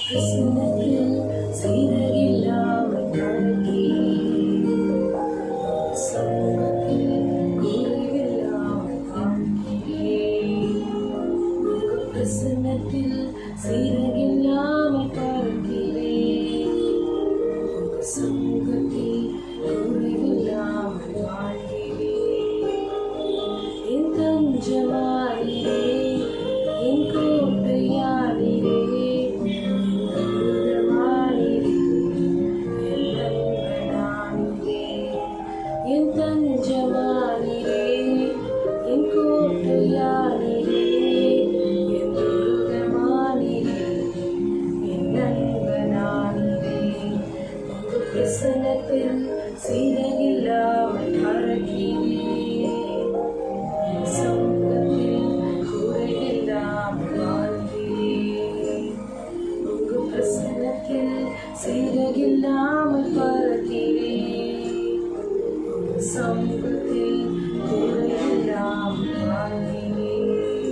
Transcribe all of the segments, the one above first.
பிரசன்னத்தில் சீரகில்லாமல் பறக்கிறேன். சமூகத்தில் குறைவில்லாமல் வாழ்கிறேன். உங்க பிரசன்னத்தில் சீரகில்லாமல் பறக்கிறேன். உங்க சமூகத்தில் குறைவில்லாமல் வாழ்கிறேன். என் தஞ்சமாயிரே, என் கோட்டையாயிரே, என் துருகமாயிரே, என் நண்பனாயிரே. என் தஞ்சமாயிரே, என் கோட்டையாயிரே, என் துருகமாயிரே, என் நண்பனாயிரே. உங்க பிரசன்னத்தில் சீரகில்லாமல் பறக்கிறேன் சமூகத்தில் குறையில்லாமல் வாழ்கிறேன். உங்க பிரசன்னத்தில் சீரகில்லாமல் பறக்கிறேன். உங்க சமூகத்தில் குறையில்லாமல் வாழ்கிறேன்.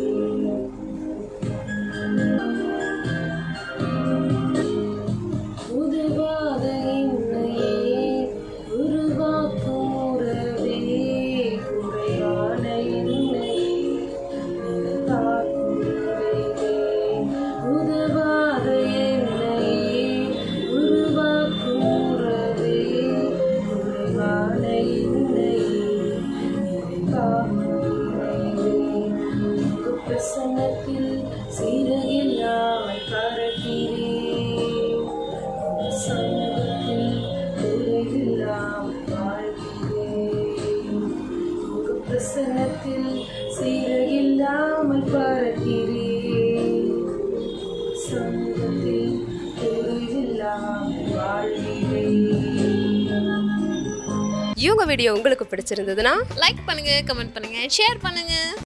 உதவாத என்னையே உருவாக்கும் உறவே குறைவான என்னையே நிலைகாக்கும் நிறைவே உதவாத என்னையே உருவாக்கும் உறவே குறைவான என்னையே நிலைகாக்கும் நிறைவே உங்க பிரசன்னத்தில் சீரகில்லாமல் பறக்கிறேன் சமூகத்தில் குறைவில்லாமல் வாழ்கிறேன். உங்க பிரசன்னத்தில் சீரகில்லாமல் பறக்கிறேன். சமூகத்தில் குறைவில்லாமல் வாழ்கிறேன். இவங்க வீடியோ உங்களுக்கு பிடிச்சிருந்ததுன்னா லைக் பண்ணுங்க கமெண்ட் பண்ணுங்க ஷேர் பண்ணுங்க